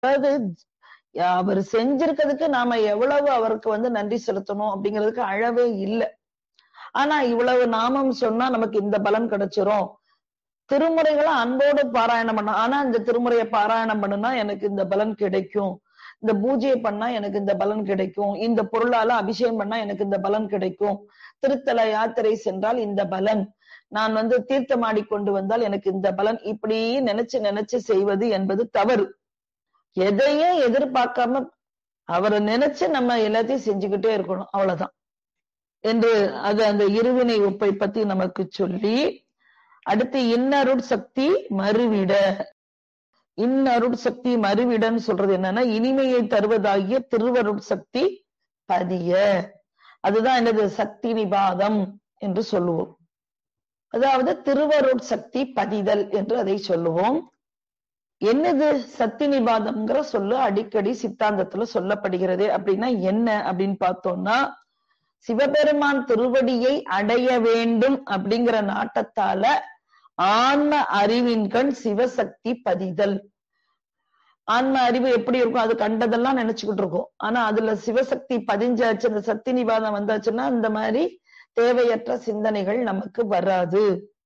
அதாவது அவர் செஞ்சிருக்கிறதுக்கு நாம எவ்வளவு அவருக்கு வந்து நன்றி செலுத்தணும் அப்படிங்கிறதுக்கு அளவே இல்லை ஆனா இவ்வளவு நாமம் சொன்னா நமக்கு இந்த பலன் கிடைச்சிரும் திருமுறைகளை அன்போடு பாராயணம் பண்ண ஆனா இந்த திருமுறையை பாராயணம் பண்ணுனா எனக்கு இந்த பலன் கிடைக்கும் இந்த பூஜையை பண்ணா எனக்கு இந்த பலன் கிடைக்கும் இந்த பொருளால அபிஷேகம் பண்ணா எனக்கு இந்த பலன் கிடைக்கும் திருத்தல யாத்திரை சென்றால் இந்த பலன் நான் வந்து தீர்த்தமாடி கொண்டு வந்தால் எனக்கு இந்த பலன் இப்படி நினைச்சு நினைச்சு செய்வது என்பது தவறு எதையும் எதிர்பார்க்காம அவரை நினைச்சு நம்ம எல்லாத்தையும் செஞ்சுக்கிட்டே இருக்கணும் அவ்வளவுதான் என்று அது அந்த இருவினை ஒப்பை பத்தி நமக்கு சொல்லி அடுத்து இன்னருட் சக்தி மறுவிட இன்னருட் சக்தி மறுவிடன்னு சொல்றது என்னன்னா இனிமையை தருவதாகிய திருவருட் சக்தி பதிய அதுதான் என்னது சக்தி நிபாதம் என்று சொல்லுவோம் அதாவது திருவருட் சக்தி பதிதல் என்று அதை சொல்லுவோம் என்னது சக்தி நிபாதம்ங்கிற சொல்லு அடிக்கடி சித்தாந்தத்துல சொல்லப்படுகிறது அப்படின்னா என்ன அப்படின்னு பார்த்தோம்னா சிவபெருமான் திருவடியை அடைய வேண்டும் அப்படிங்கிற நாட்டத்தால ஆன்ம அறிவின் கண் சிவசக்தி பதிதல் ஆன்ம அறிவு எப்படி இருக்கும் அது கண்டதெல்லாம் நினைச்சுக்கிட்டு இருக்கும் ஆனா அதுல சிவசக்தி பதிஞ்சாச்சு அந்த சக்தி நிபாதம் வந்தாச்சுன்னா இந்த மாதிரி தேவையற்ற சிந்தனைகள் நமக்கு வராது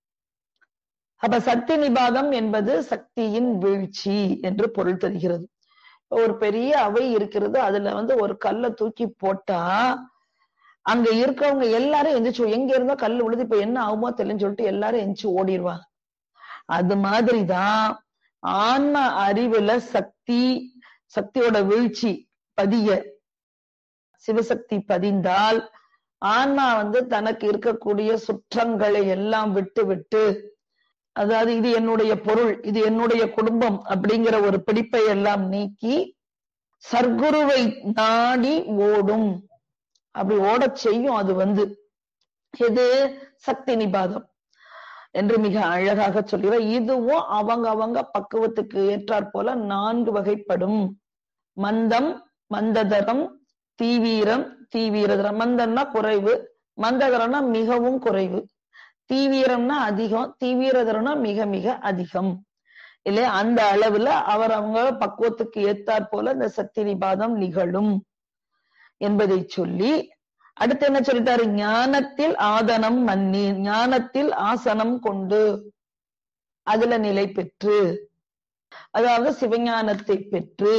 அப்ப சக்தி நிபாதம் என்பது சக்தியின் வீழ்ச்சி என்று பொருள் தருகிறது ஒரு பெரிய அவை இருக்கிறது அதுல வந்து ஒரு கல்லை தூக்கி போட்டா அங்க இருக்கவங்க எல்லாரும் எந்திரிச்சு எங்க இருந்தா கல் விழுது இப்ப என்ன ஆகுமோ தெரியலன்னு சொல்லிட்டு எல்லாரும் எந்திரிச்சு ஓடிடுவாங்க அது மாதிரிதான் ஆன்ம அறிவுல சக்தி சக்தியோட வீழ்ச்சி பதிய சிவசக்தி பதிந்தால் ஆன்மா வந்து தனக்கு இருக்கக்கூடிய சுற்றங்களை எல்லாம் விட்டு விட்டு அதாவது இது என்னுடைய பொருள் இது என்னுடைய குடும்பம் அப்படிங்கிற ஒரு பிடிப்பை எல்லாம் நீக்கி சர்க்குருவை நாடி ஓடும் அப்படி ஓடச் செய்யும் அது வந்து இது சக்தி நிபாதம் என்று மிக அழகாக சொல்கிற இதுவும் அவங்க அவங்க பக்குவத்துக்கு ஏற்றாற் போல நான்கு வகைப்படும் மந்தம் மந்ததரம் தீவீரம் தீவீரதரம் மந்தம்னா குறைவு மந்ததரம்னா மிகவும் குறைவு தீவீரம்னா அதிகம் தீவீரதரம்னா மிக மிக அதிகம் இல்லையா அந்த அளவுல அவர் அவங்க பக்குவத்துக்கு ஏத்தாற் போல இந்த சக்தி நிபாதம் நிகழும் என்பதை சொல்லி அடுத்து என்ன சொல்லிட்டாரு ஞானத்தில் ஆதனம் மன்னி ஞானத்தில் ஆசனம் கொண்டு அதுல நிலை பெற்று அதாவது சிவஞானத்தை பெற்று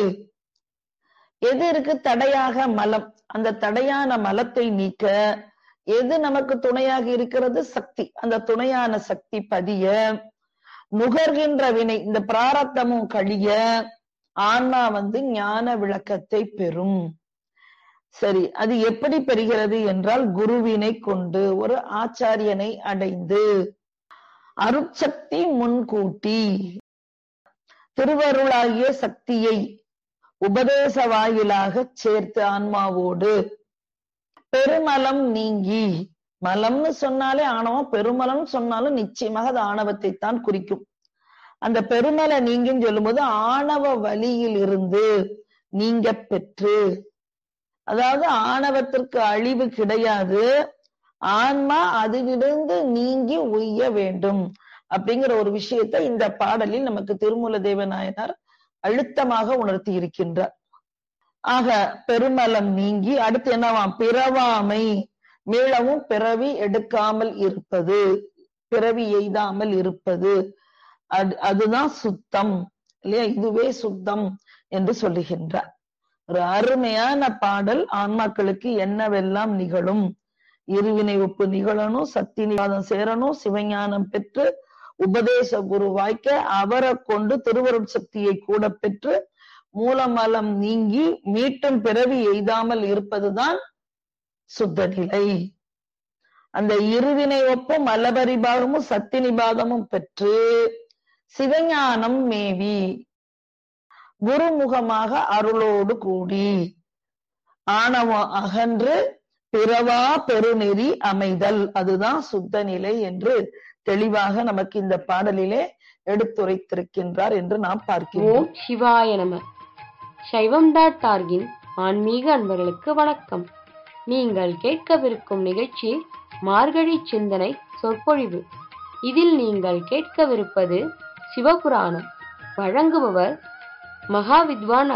எது இருக்கு தடையாக மலம் அந்த தடையான மலத்தை நீக்க எது நமக்கு துணையாக இருக்கிறது சக்தி அந்த துணையான சக்தி பதிய நுகர்கின்ற வினை இந்த பிராரத்தமும் கழிய ஆன்மா வந்து ஞான விளக்கத்தை பெறும் சரி அது எப்படி பெறுகிறது என்றால் குருவினை கொண்டு ஒரு ஆச்சாரியனை அடைந்து அருட்சக்தி முன்கூட்டி திருவருளாகிய சக்தியை உபதேச வாயிலாக சேர்த்து ஆன்மாவோடு பெருமலம் நீங்கி மலம்னு சொன்னாலே ஆணவம் பெருமலம் சொன்னாலும் நிச்சயமாக அது ஆணவத்தை தான் குறிக்கும் அந்த பெருமல நீங்கின்னு சொல்லும்போது ஆணவ வழியில் இருந்து நீங்க பெற்று அதாவது ஆணவத்திற்கு அழிவு கிடையாது ஆன்மா அதிலிருந்து நீங்கி உய்ய வேண்டும் அப்படிங்கிற ஒரு விஷயத்தை இந்த பாடலில் நமக்கு திருமூல தேவநாயனார் அழுத்தமாக உணர்த்தி இருக்கின்றார் ஆக பெருமலம் நீங்கி அடுத்து என்னவாம் பிறவாமை மீளவும் பிறவி எடுக்காமல் இருப்பது பிறவி எய்தாமல் இருப்பது அது அதுதான் சுத்தம் இல்லையா இதுவே சுத்தம் என்று சொல்லுகின்றார் ஒரு அருமையான பாடல் ஆன்மாக்களுக்கு என்னவெல்லாம் நிகழும் இருவினை ஒப்பு நிகழணும் சக்தி நிவாதம் சேரணும் சிவஞானம் பெற்று உபதேச குரு வாய்க்க அவரை கொண்டு திருவருட் சக்தியை கூட பெற்று மூலமலம் நீங்கி மீட்டும் பிறவி எய்தாமல் இருப்பதுதான் சுத்த நிலை அந்த இருவினை ஒப்பும் மலபரிபாகமும் சக்தி நிபாதமும் பெற்று சிவஞானம் மேவி குருமுகமாக அருளோடு கூடி ஆணவம் அகன்று பிறவா பெருநெறி அமைதல் அதுதான் சுத்த நிலை என்று தெளிவாக நமக்கு இந்த பாடலிலே எடுத்துரைத்திருக்கின்றார் என்று நாம் பார்க்கிறோம் ஓம் சிவாய நம சைவம் டாட் டார்கின் ஆன்மீக அன்பர்களுக்கு வணக்கம் நீங்கள் கேட்கவிருக்கும் நிகழ்ச்சி மார்கழி சிந்தனை சொற்பொழிவு இதில் நீங்கள் கேட்கவிருப்பது சிவபுராணம் வழங்குபவர் மகாவித்வான்